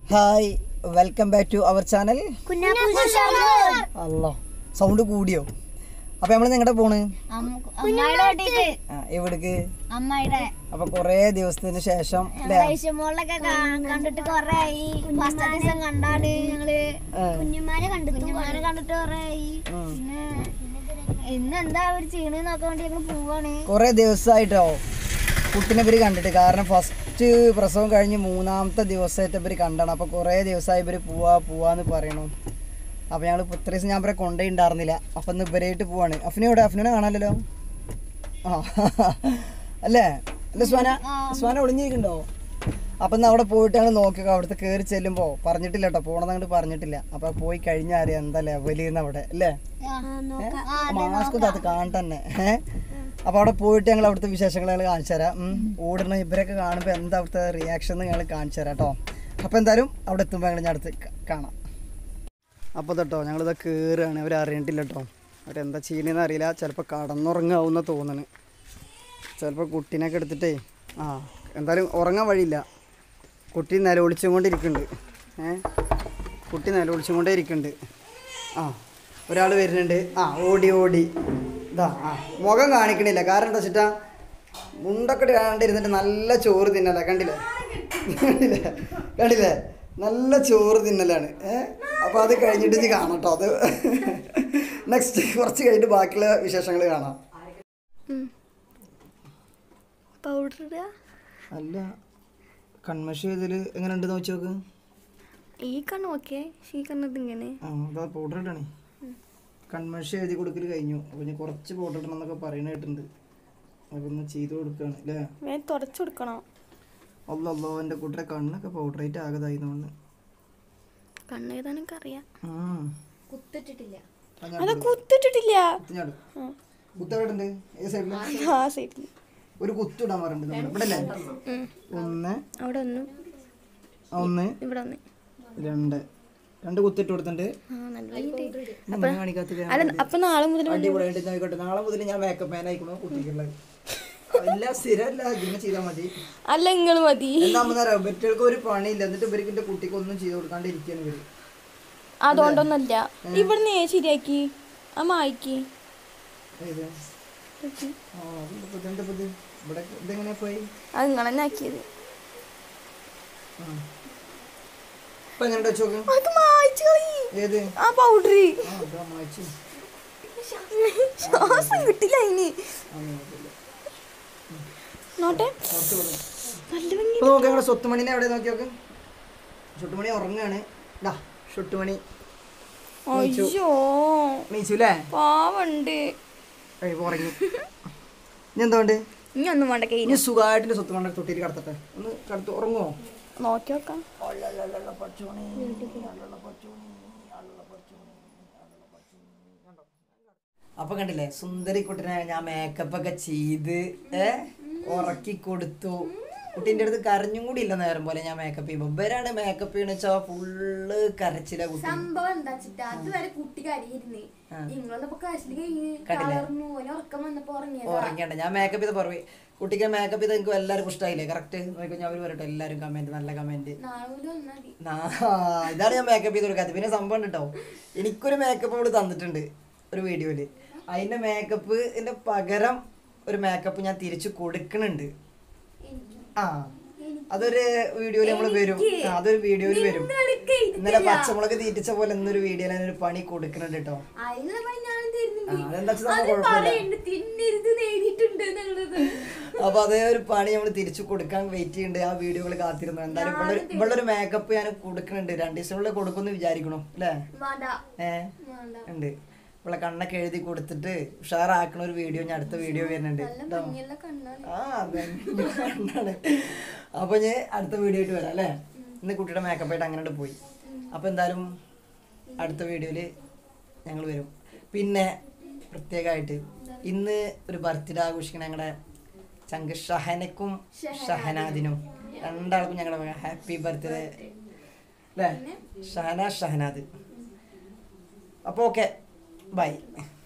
Hi welcome back to our channel hello sound കൂടിയോ അപ്പൊ നമ്മൾ നിങ്ങളുടെ പോണ് അമ്മായിടെ വീട്ടിക്ക് ആ, എവിടേക്ക് അമ്മായിടെ അപ്പൊ കൊറേ ദിവസത്തിന് ശേഷം അല്ലേ ഐശ്യമോളൊക്കെ കണ്ടിട്ട് കൊറേ ആയി ഫസ്റ്റ് ദിവസം കണ്ടാട് ഞങ്ങള് കുഞ്ഞുമാരെ കണ്ടു കുഞ്ഞുമാരെ കണ്ടിട്ട് കൊറേ ആയി പിന്നെ ഇന്ന് എന്താ അവർ ചെയ്യണെന്ന് നോക്കാൻ വേണ്ടി ഞങ്ങൾ പോവാണ് കൊറേ ദിവസമായിട്ടോ കുട്ടിനെ ഇവര് കണ്ടിട്ട് കാരണം ഫസ്റ്റ് പ്രസവം കഴിഞ്ഞ് മൂന്നാമത്തെ ദിവസമായിട്ട് ഇവര് കണ്ടാണ് അപ്പൊ കൊറേ ദിവസമായി ഇവര് പോവാ പോവാന്ന് പറയണു അപ്പൊ ഞങ്ങൾ ഇത്ര ദിവസം ഞാൻ ഇവരെ കൊണ്ടേ ഉണ്ടായിരുന്നില്ല അപ്പൊ ഇന്ന് ഇവരായിട്ട് പോവാണ് അഫിനെവിടെ അഫിനെ കാണാമല്ലോ ആ അല്ലേ അല്ല സ്വാന സ്വാന ഒളിഞ്ഞിരിക്കണ്ടോ അപ്പൊ ഇന്ന് അവിടെ പോയിട്ട് ഞങ്ങൾ നോക്കിയോ അവിടുത്തെ കയറി ചെല്ലുമ്പോ പറഞ്ഞിട്ടില്ല കേട്ടോ പോണെന്ന് അങ്ങോട്ട് പറഞ്ഞിട്ടില്ല അപ്പൊ പോയി കഴിഞ്ഞാൽ അറിയാം എന്താ ലെവലിന്ന് അവിടെ അല്ലേ മാസ്ക് അത് കാണട്ടെ ഏഹ് അപ്പൊ അവിടെ പോയിട്ട് ഞങ്ങൾ അവിടുത്തെ വിശേഷങ്ങൾ ഞങ്ങൾ കാണിച്ചു തരാം ഉം. ഓടുന്ന ഇവരൊക്കെ കാണുമ്പോൾ എന്താ അവിടുത്തെ റിയാക്ഷൻ എന്ന് ഞങ്ങൾ കാണിച്ചു തരാം കേട്ടോ അപ്പൊ എന്തായാലും അവിടെ എത്തുമ്പോൾ ഞങ്ങൾ ഞാൻ അടുത്ത് ക- കാണാം അപ്പോൾ തൊട്ടോ ഞങ്ങളിത് കയറുകയാണ് അവർ അറിയണ്ടില്ല കേട്ടോ അവരെന്താ ചെയ്യണമെന്ന് അറിയില്ല ചിലപ്പോൾ കടന്നുറങ്ങാവുന്ന തോന്നണ് ചിലപ്പോൾ കുട്ടീനൊക്കെ എടുത്തിട്ടേ ആ എന്തായാലും ഉറങ്ങാൻ വഴിയില്ല കുട്ടി നിലവിളിച്ചും കൊണ്ടിരിക്കുന്നുണ്ട് ഏ കുട്ടി നിലവിളിച്ചും കൊണ്ടേ ഇരിക്കുന്നുണ്ട് ആ ഒരാൾ വരുന്നുണ്ട് ആ ഓടി ഓടി ഇതാ ആ മുഖം കാണിക്കണില്ല കാരണം എന്താ വെച്ചിട്ടാ മുണ്ടൊക്കെ കാണണ്ടിരുന്നിട്ട് നല്ല ചോറ് തിന്നല കണ്ടില്ലേ കണ്ടില്ലേ കണ്ടില്ലേ നല്ല ചോറ് തിന്നലാണ് ഏ അപ്പോൾ അത് കഴിഞ്ഞിട്ട് ഇനി കാണാം കേട്ടോ അത് നെക്സ്റ്റ് കുറച്ച് കഴിഞ്ഞിട്ട് ബാക്കിയുള്ള വിശേഷങ്ങൾ കാണാം പൗഡർ ഇടുക അല്ല കൺമഷി ഇതിൽ എങ്ങനെ ഉണ്ട് നോക്കി നോക്ക് ഈ കണ്ണ് ഓക്കെ ഈ കണ്ണത് ഇങ്ങനെ ആ അതാ പൗഡർ ഇടണേ കൺമഷി എഴുതി കൊടുക്കൽ കഴിഞ്ഞു അപ്പോൾ ഞാൻ കുറച്ച് പൗഡർ ഇടണം എന്നൊക്കെ പറയുന്ന കേട്ടിട്ടുണ്ട് അപ്പോൾ ഒന്ന് ചെയ്ത് കൊടുക്കുകയാണ് അല്ലേ വേഗം തുടച്ചു കൊടുക്കണം അല്ലോ അല്ലോ എൻ്റെ കുട്ടിയുടെ കണ്ണൊക്കെ പൗഡറേറ്റ് ആകതായതുകൊണ്ട് കണ്ണ് എഴുതാനൊക്കെ അറിയാം കുത്തിട്ടിട്ടില്ല അത് കുത്തിട്ടിട്ടില്ല കുത്തവിടുണ്ട് ഏത് സൈഡിൽ ആ സൈഡിൽ ഒരു കുത്തിടാൻ പറഞ്ഞിട്ടുണ്ട് നമ്മൾ ഇവിടെ അല്ലേ ഒന്ന് അവിടെ ഒന്ന് ഒന്ന് ഇവിടെ ഒന്ന് രണ്ട് രണ്ട് കുത്തിട്ട് കൊടുത്തിട്ടുണ്ട് ആ നല്ല ഭംഗിയുണ്ട്. ഇങ്ങനെ കാണിക്കാത്ത അല്ല അപ്പൊ നാളെ മുതൽ അടിപൊളിയായിട്ട് ഇന്ന് ആയിക്കോട്ടെ നാളെ മുതൽ ഞാൻ മേക്കപ്പ് മാൻ ആയിക്കണോ കുട്ടിക്കുള്ളത് എല്ലാം സ്ഥിരമല്ല ഇങ്ങനെ ചെയ്താൽ മതി അല്ല നിങ്ങൾ മതി എന്താണെന്നറിയാം ഇവർക്ക് ഒരു പണിയില്ല എന്നിട്ട് ഇവർക്ക് എൻ്റെ കുട്ടിക്ക് ഒന്നും ചെയ്ത് കൊടുക്കാണ്ട് ഇരിക്കുകയാണ് ഇവര് അതുകൊണ്ടൊന്നല്ല ഇവിടുന്ന് ഏ ശരിയാക്കി ആ മായിക്ക് ഏത് ആ അതുണ്ട് ഇപ്പൊ ഇതെന്താ ഇപ്പൊ ഇത്? ഇവിടെ ഇതെങ്ങനെ പോയി അത് നിങ്ങൾ തന്നെ ആക്കിയത് ആ. ഇപ്പൊ എങ്ങനെ വെച്ച് നോക്ക് അത് മായിച്ചു കളി ഏത് ആ പൗഡർ ആ അതാ മായ്ച്ചു ശ്വാസം കിട്ടില്ല അതിന് നോട്ടെ കുറച്ച് കൊടു. നല്ല ഭംഗി ഇപ്പൊ നോക്ക് ഞങ്ങളുടെ സ്വത്തുമണിനെ എവിടെ നോക്കി നോക്ക് ഷൊട്ടുമണി ഉറങ്ങാണ് ഡാ ഷൊട്ടുമണി അയ്യോ നീച്ചു അല്ലേ പാവണ്ട് കഴിവ് ഉറങ്ങി ഇനി എന്തുകൊണ്ട് ഇനി ഒന്നും വേണ്ട കയ്യിൽ ഇനി സുഖമായിട്ട് സ്വത്തുമണി തൊട്ടിയിൽ കടത്തട്ടെ ഒന്ന് കടത്ത് ഉറങ്ങുമോ നോക്കി നോക്കാം അപ്പൊ കണ്ടില്ലേ സുന്ദരി കുട്ടിനെ ഞാൻ മേക്കപ്പ് ഒക്കെ ചെയ്ത് ഏ ഉറക്കി കൊടുത്തു കുട്ടീൻ്റെ അടുത്ത് കരഞ്ഞും കൂടി ഇല്ല നേരം പോലെ ഞാൻ മേക്കപ്പ് ചെയ്യുമ്പോൾ ഇവരാണ് മേക്കപ്പ് ചെയ്യണ വെച്ചാൽ ഫുള്ള് കരച്ചില കുട്ടി സംഭവം എന്താ വെച്ചിട്ട് അതുവരെ കുട്ടി കരിയിരുന്നേ നിങ്ങളൊന്നിപ്പോ കാശില് കഴിഞ്ഞ് കണ്ടില്ലേ? തളർന്നു ഓന് ഉറക്കം വന്നപ്പോ ഉറങ്ങിയത് ഉറങ്ങിയണ്ട ഞാൻ മേക്കപ്പ് ചെയ്ത് പുറമെ കുട്ടിക്ക് മേക്കപ്പ് ചെയ്ത് എനിക്ക് എല്ലാവർക്കും ഇഷ്ടമായില്ലേ കറക്റ്റ് നോക്കിക്കഴിഞ്ഞാൽ അവർ പറയട്ടെ എല്ലാവരും കമന്റ് നല്ല കമന്റ് നാളെ മുതൽ വന്നാ മതി ഇതാണ് ഞാൻ മേക്കപ്പ് ചെയ്ത് കൊടുക്കാത്തത് പിന്നെ സംഭവം ഉണ്ട് കേട്ടോ എനിക്കൊരു മേക്കപ്പ് അവള് തന്നിട്ടുണ്ട് ഒരു വീഡിയോയില് അതിന്റെ മേക്കപ്പിന്റെ പകരം ഒരു മേക്കപ്പ് ഞാൻ തിരിച്ചു കൊടുക്കണുണ്ട് ആ അതൊരു വീഡിയോയിൽ നമ്മൾ വരും ആ, അതൊരു വീഡിയോയിൽ വരും ഇന്നലെ പച്ചമുളക് തീറ്റിച്ച പോലെ ഇന്നൊരു വീഡിയോയിൽ ഞാനൊരു പണി കൊടുക്കുന്നുണ്ട് കേട്ടോ അതിനുള്ള പണി ഞാൻ ആ, തരുന്നുണ്ട് അതെന്താ വെച്ചാൽ അത് കുഴപ്പമില്ല പറയുന്നുണ്ട് തിന്നരുത് നേടിയിട്ടുണ്ട് എന്നുള്ളത് അപ്പൊ അതേ ഒരു പണി നമ്മൾ തിരിച്ചു കൊടുക്കാൻ വെയിറ്റ് ചെയ്യുന്നുണ്ട് ആ വീഡിയോകൾ കാത്തിരുന്നു എന്തായാലും ഇവിടെ ഒരു- ഇവിടെ ഒരു മേക്കപ്പ് ഞാൻ കൊടുക്കുന്നുണ്ട് രണ്ടു ദിവസത്തിനുള്ളിൽ കൊടുക്കുമെന്ന് വിചാരിക്കണു അല്ലേ വേണ്ട ഏ വേണ്ട ഉണ്ട് ഇവിടെ കണ്ണൊക്കെ എഴുതി കൊടുത്തിട്ട് ഉഷാറാക്കണ ഒരു വീഡിയോ ഞാൻ അടുത്ത വീഡിയോ വരുന്നുണ്ട് നല്ല കേട്ടോ ഭംഗിയുള്ള കണ്ണാണ് ആ അതെ കണ്ണാണ് അപ്പൊ ഞാൻ അടുത്ത വീഡിയോ ആയിട്ട് വരാം അല്ലേ ഇന്ന് കുട്ടിയുടെ മേക്കപ്പ് ആയിട്ട് അങ്ങനെ പോയി അപ്പൊ എന്തായാലും അടുത്ത വീഡിയോയില് ഞങ്ങൾ വരും പിന്നെ പ്രത്യേകമായിട്ട് ഇന്ന് ഒരു ബർത്ത്ഡേ ആഘോഷിക്കണ ഞങ്ങളുടെ ചങ്ക് ഷഹനക്കും ഷഹനാദിനും രണ്ടാൾക്കും ഞങ്ങളുടെ ഹാപ്പി ബർത്ത്ഡേ അല്ലേ ഷഹന ഷഹനാദ് അപ്പോൾ ഓക്കെ ബൈ